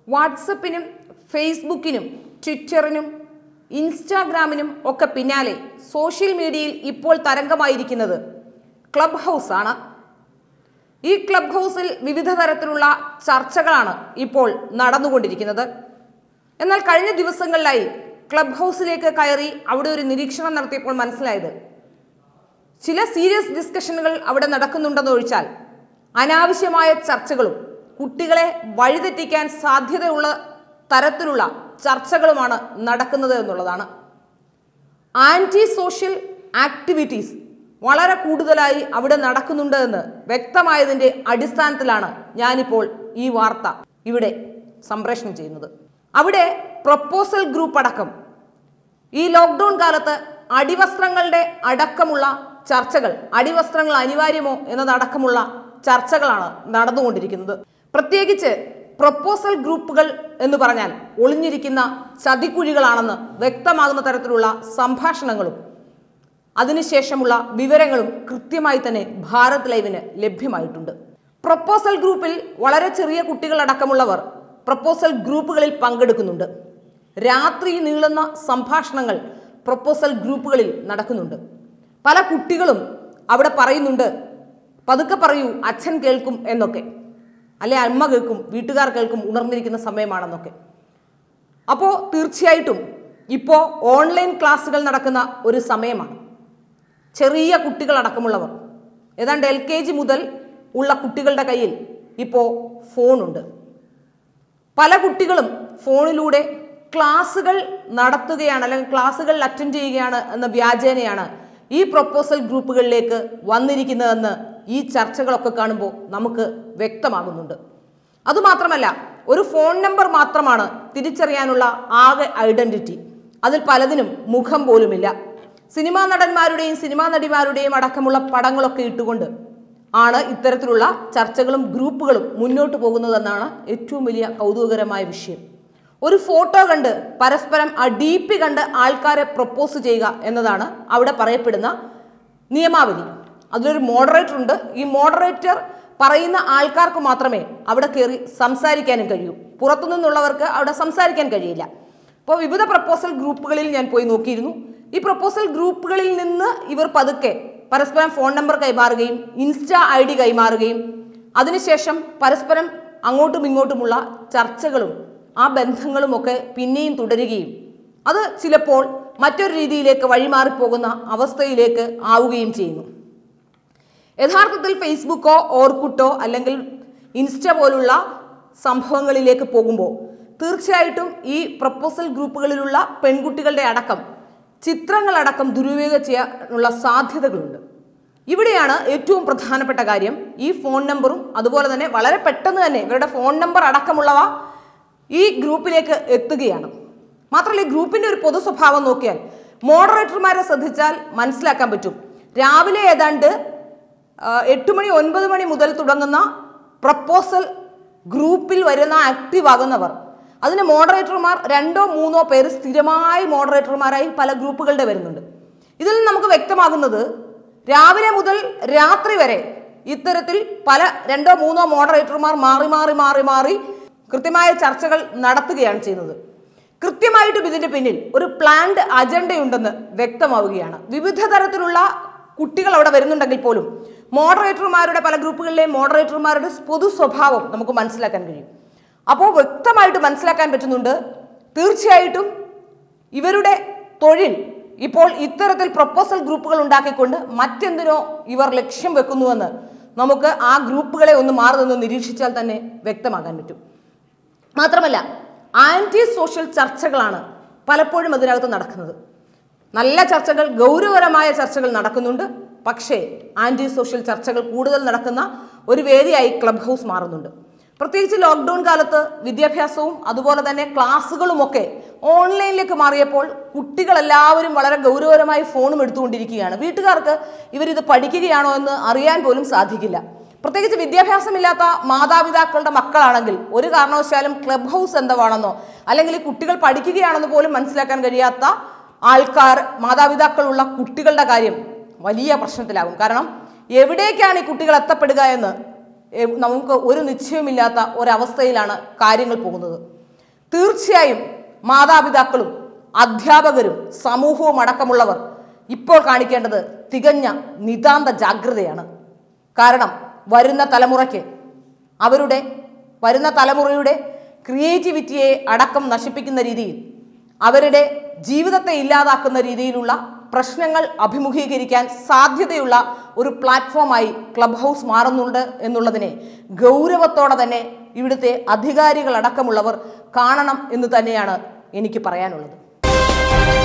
വാട്സപ്പിനും ഫേസ്ബുക്കിനും ട്വിറ്ററിനും ഇൻസ്റ്റാഗ്രാമിനും ഒക്കെ പിന്നാലെ സോഷ്യൽ മീഡിയയിൽ ഇപ്പോൾ തരംഗമായിരിക്കുന്നത് ക്ലബ് ഹൗസ് ആണ് ഈ ക്ലബ് ഹൗസിൽ വിവിധ തരത്തിലുള്ള ചർച്ചകളാണ് ഇപ്പോൾ നടന്നുകൊണ്ടിരിക്കുന്നത് എന്നാൽ കഴിഞ്ഞ ദിവസങ്ങളിലായി ക്ലബ് ഹൗസിലേക്ക് കയറി അവിടെ ഒരു നിരീക്ഷണം നടത്തിയപ്പോൾ മനസ്സിലായത് ചില സീരിയസ് ഡിസ്കഷനുകൾ അവിടെ നടക്കുന്നുണ്ടെന്ന് ഒഴിച്ചാൽ അനാവശ്യമായ ചർച്ചകളും കുട്ടികളെ വഴിതെറ്റിക്കാൻ സാധ്യതയുള്ള തരത്തിലുള്ള ചർച്ചകളുമാണ് നടക്കുന്നത് എന്നുള്ളതാണ് ആന്റി സോഷ്യൽ ആക്ടിവിറ്റീസ് വളരെ കൂടുതലായി അവിടെ നടക്കുന്നുണ്ട് എന്ന് വ്യക്തമായതിന്റെ അടിസ്ഥാനത്തിലാണ് ഞാനിപ്പോൾ ഈ വാർത്ത ഇവിടെ സംപ്രേഷണം ചെയ്യുന്നത് അവിടെ പ്രപ്പോസൽ ഗ്രൂപ്പ് അടക്കം ഈ ലോക്ക്ഡൌൺ കാലത്ത് അടിവസ്ത്രങ്ങളുടെ അടക്കമുള്ള ചർച്ചകൾ അടിവസ്ത്രങ്ങൾ അനിവാര്യമോ എന്നതടക്കമുള്ള ചർച്ചകളാണ് നടന്നുകൊണ്ടിരിക്കുന്നത് പ്രത്യേകിച്ച് പ്രപ്പോസൽ ഗ്രൂപ്പുകൾ എന്ന് പറഞ്ഞാൽ ഒളിഞ്ഞിരിക്കുന്ന ചതിക്കുഴികളാണെന്ന് വ്യക്തമാകുന്ന തരത്തിലുള്ള സംഭാഷണങ്ങളും അതിനുശേഷമുള്ള വിവരങ്ങളും കൃത്യമായി തന്നെ ഭാരത് ലൈവിന് ലഭ്യമായിട്ടുണ്ട് പ്രപ്പോസൽ ഗ്രൂപ്പിൽ വളരെ ചെറിയ കുട്ടികളടക്കമുള്ളവർ പ്രപ്പോസൽ ഗ്രൂപ്പുകളിൽ പങ്കെടുക്കുന്നുണ്ട് രാത്രി നീളുന്ന സംഭാഷണങ്ങൾ പ്രപ്പോസൽ ഗ്രൂപ്പുകളിൽ നടക്കുന്നുണ്ട് പല കുട്ടികളും അവിടെ പറയുന്നുണ്ട് പതുക്കെ പറയൂ അച്ഛൻ കേൾക്കും എന്നൊക്കെ അല്ലെ അമ്മ കേൾക്കും വീട്ടുകാർ കേൾക്കും ഉണർന്നിരിക്കുന്ന സമയമാണെന്നൊക്കെ അപ്പോൾ തീർച്ചയായിട്ടും ഇപ്പോൾ ഓൺലൈൻ ക്ലാസ്സുകൾ നടക്കുന്ന ഒരു സമയമാണ് ചെറിയ കുട്ടികളടക്കമുള്ളവർ ഏതാണ്ട് എൽ കെ ജി മുതൽ ഉള്ള കുട്ടികളുടെ കയ്യിൽ ഇപ്പോൾ ഫോണുണ്ട് പല കുട്ടികളും ഫോണിലൂടെ ക്ലാസ്സുകൾ നടത്തുകയാണ് അല്ലെങ്കിൽ ക്ലാസ്സുകൾ അറ്റൻഡ് ചെയ്യുകയാണ് എന്ന വ്യാജേനയാണ് ഈ പ്രൊപ്പോസൽ ഗ്രൂപ്പുകളിലേക്ക് വന്നിരിക്കുന്നതെന്ന് ഈ ചർച്ചകളൊക്കെ കാണുമ്പോൾ നമുക്ക് വ്യക്തമാകുന്നുണ്ട് അതുമാത്രമല്ല ഒരു ഫോൺ നമ്പർ മാത്രമാണ് തിരിച്ചറിയാനുള്ള ആകെ ഐഡന്റിറ്റി അതിൽ പലതിനും മുഖം പോലുമില്ല സിനിമാ നടന്മാരുടെയും സിനിമാ നടിമാരുടെയും അടക്കമുള്ള പടങ്ങളൊക്കെ ഇട്ടുകൊണ്ട് ആണ് ഇത്തരത്തിലുള്ള ചർച്ചകളും ഗ്രൂപ്പുകളും മുന്നോട്ട് പോകുന്നതെന്നാണ് ഏറ്റവും വലിയ കൗതുകകരമായ വിഷയം ഒരു ഫോട്ടോ കണ്ട് പരസ്പരം ആ ഡി പി കണ്ട് ആൾക്കാരെ പ്രപ്പോസ് ചെയ്യുക എന്നതാണ് അവിടെ പറയപ്പെടുന്ന നിയമാവലി അതിലൊരു മോഡറേറ്റർ ഉണ്ട് ഈ മോഡറേറ്റർ പറയുന്ന ആൾക്കാർക്ക് മാത്രമേ അവിടെ കയറി സംസാരിക്കാനും കഴിയൂ പുറത്തു നിന്നുള്ളവർക്ക് അവിടെ സംസാരിക്കാൻ കഴിയില്ല അപ്പോൾ വിവിധ പ്രപ്പോസൽ ഗ്രൂപ്പുകളിൽ ഞാൻ പോയി നോക്കിയിരുന്നു ഈ പ്രപ്പോസൽ ഗ്രൂപ്പുകളിൽ നിന്ന് ഇവർ പതുക്കെ പരസ്പരം ഫോൺ നമ്പർ കൈമാറുകയും ഇൻസ്റ്റാ ഐ ഡി കൈമാറുകയും അതിനുശേഷം പരസ്പരം അങ്ങോട്ടും ഇങ്ങോട്ടുമുള്ള ചർച്ചകളും ആ ബന്ധങ്ങളുമൊക്കെ പിന്നെയും തുടരുകയും അത് ചിലപ്പോൾ മറ്റൊരു രീതിയിലേക്ക് വഴിമാറിപ്പോകുന്ന അവസ്ഥയിലേക്ക് ആവുകയും ചെയ്യുന്നു യഥാർത്ഥത്തിൽ ഫേസ്ബുക്കോ ഓർക്കുട്ടോ അല്ലെങ്കിൽ ഇൻസ്റ്റ പോലുള്ള സംഭവങ്ങളിലേക്ക് പോകുമ്പോൾ തീർച്ചയായിട്ടും ഈ പ്രപ്പോസൽ ഗ്രൂപ്പുകളിലുള്ള പെൺകുട്ടികളുടെ അടക്കം ചിത്രങ്ങളടക്കം ദുരുപയോഗം ചെയ്യാനുള്ള സാധ്യതകളുണ്ട് ഇവിടെയാണ് ഏറ്റവും പ്രധാനപ്പെട്ട കാര്യം ഈ ഫോൺ നമ്പറും അതുപോലെ തന്നെ വളരെ പെട്ടെന്ന് തന്നെ ഇവരുടെ ഫോൺ നമ്പർ അടക്കമുള്ളവ ഈ ഗ്രൂപ്പിലേക്ക് എത്തുകയാണ് മാത്രമല്ല ഈ ഗ്രൂപ്പിന്റെ ഒരു പൊതു സ്വഭാവം നോക്കിയാൽ മോഡറേറ്റർമാരെ ശ്രദ്ധിച്ചാൽ മനസ്സിലാക്കാൻ പറ്റും രാവിലെ ഏതാണ്ട് ആ, എട്ട് മണി ഒൻപത് മണി മുതൽ തുടങ്ങുന്ന പ്രപ്പോസൽ ഗ്രൂപ്പിൽ വരുന്ന ആക്റ്റീവ് ആകുന്നവർ അതിന് മോഡറേറ്റർമാർ രണ്ടോ മൂന്നോ പേര് സ്ഥിരമായി മോഡറേറ്റർമാരായി പല ഗ്രൂപ്പുകളുടെ വരുന്നുണ്ട് ഇതിൽ നിന്ന് നമുക്ക് വ്യക്തമാകുന്നത് രാവിലെ മുതൽ രാത്രി വരെ ഇത്തരത്തിൽ പല രണ്ടോ മൂന്നോ മോഡറേറ്റർമാർ മാറി മാറി മാറി മാറി കൃത്യമായ ചർച്ചകൾ നടത്തുകയാണ് ചെയ്യുന്നത് കൃത്യമായിട്ടും ഇതിന്റെ പിന്നിൽ ഒരു പ്ലാൻഡ് അജണ്ടയുണ്ടെന്ന് വ്യക്തമാവുകയാണ് വിവിധ തരത്തിലുള്ള കുട്ടികൾ അവിടെ വരുന്നുണ്ടെങ്കിൽ പോലും മോഡറേറ്റർമാരുടെ പല ഗ്രൂപ്പുകളിലെയും മോഡറേറ്റർമാരുടെ പൊതു സ്വഭാവം നമുക്ക് മനസ്സിലാക്കാൻ കഴിയും അപ്പോൾ വ്യക്തമായിട്ട് മനസ്സിലാക്കാൻ പറ്റുന്നുണ്ട് തീർച്ചയായിട്ടും ഇവരുടെ തൊഴിൽ ഇപ്പോൾ ഇത്തരത്തിൽ പ്രപ്പോസൽ ഗ്രൂപ്പുകൾ ഉണ്ടാക്കിക്കൊണ്ട് മറ്റെന്തിനോ ഇവർ ലക്ഷ്യം വെക്കുന്നുവെന്ന് നമുക്ക് ആ ഗ്രൂപ്പുകളെ ഒന്ന് മാറി നിന്ന് നിരീക്ഷിച്ചാൽ തന്നെ വ്യക്തമാകാൻ പറ്റും മാത്രമല്ല ആന്റി സോഷ്യൽ ചർച്ചകളാണ് പലപ്പോഴും അതിനകത്ത് നടക്കുന്നത് നല്ല ചർച്ചകൾ ഗൗരവകരമായ ചർച്ചകൾ നടക്കുന്നുണ്ട് പക്ഷേ ആന്റി സോഷ്യൽ ചർച്ചകൾ കൂടുതൽ നടക്കുന്ന ഒരു വേദിയായി ക്ലബ് ഹൗസ് മാറുന്നുണ്ട് പ്രത്യേകിച്ച് ലോക്ക്ഡൌൺ കാലത്ത് വിദ്യാഭ്യാസവും അതുപോലെ തന്നെ ക്ലാസ്സുകളുമൊക്കെ ഓൺലൈനിലേക്ക് മാറിയപ്പോൾ കുട്ടികളെല്ലാവരും വളരെ ഗൗരവകരമായി ഫോണും എടുത്തുകൊണ്ടിരിക്കുകയാണ് വീട്ടുകാർക്ക് ഇവരിത് പഠിക്കുകയാണോ എന്ന് അറിയാൻ പോലും സാധിക്കില്ല പ്രത്യേകിച്ച് വിദ്യാഭ്യാസമില്ലാത്ത മാതാപിതാക്കളുടെ മക്കളാണെങ്കിൽ ഒരു കാരണവശാലും ക്ലബ് ഹൗസ് എന്താണെന്നോ അല്ലെങ്കിൽ ഈ കുട്ടികൾ പഠിക്കുകയാണെന്ന് പോലും മനസ്സിലാക്കാൻ കഴിയാത്ത ആൾക്കാർ മാതാപിതാക്കളുള്ള കുട്ടികളുടെ കാര്യം വലിയ പ്രശ്നത്തിലാകും കാരണം എവിടേക്കാണ് ഈ കുട്ടികൾ എത്തപ്പെടുക എന്ന് ഏ, നമുക്ക് ഒരു നിശ്ചയമില്ലാത്ത ഒരവസ്ഥയിലാണ് കാര്യങ്ങൾ പോകുന്നത് തീർച്ചയായും മാതാപിതാക്കളും അധ്യാപകരും സമൂഹവും അടക്കമുള്ളവർ ഇപ്പോൾ കാണിക്കേണ്ടത് തികഞ്ഞ നിതാന്ത ജാഗ്രതയാണ് കാരണം വരുന്ന തലമുറയ്ക്ക് അവരുടെ വരുന്ന തലമുറയുടെ ക്രിയേറ്റിവിറ്റിയെ അടക്കം നശിപ്പിക്കുന്ന രീതിയിൽ അവരുടെ ജീവിതത്തെ ഇല്ലാതാക്കുന്ന രീതിയിലുള്ള പ്രശ്നങ്ങൾ അഭിമുഖീകരിക്കാൻ സാധ്യതയുള്ള ഒരു പ്ലാറ്റ്ഫോമായി ക്ലബ് ഹൗസ് മാറുന്നുണ്ട് എന്നുള്ളതിനെ ഗൗരവത്തോടെ തന്നെ ഇവിടുത്തെ അധികാരികളടക്കമുള്ളവർ കാണണം എന്ന് തന്നെയാണ് എനിക്ക് പറയാനുള്ളത്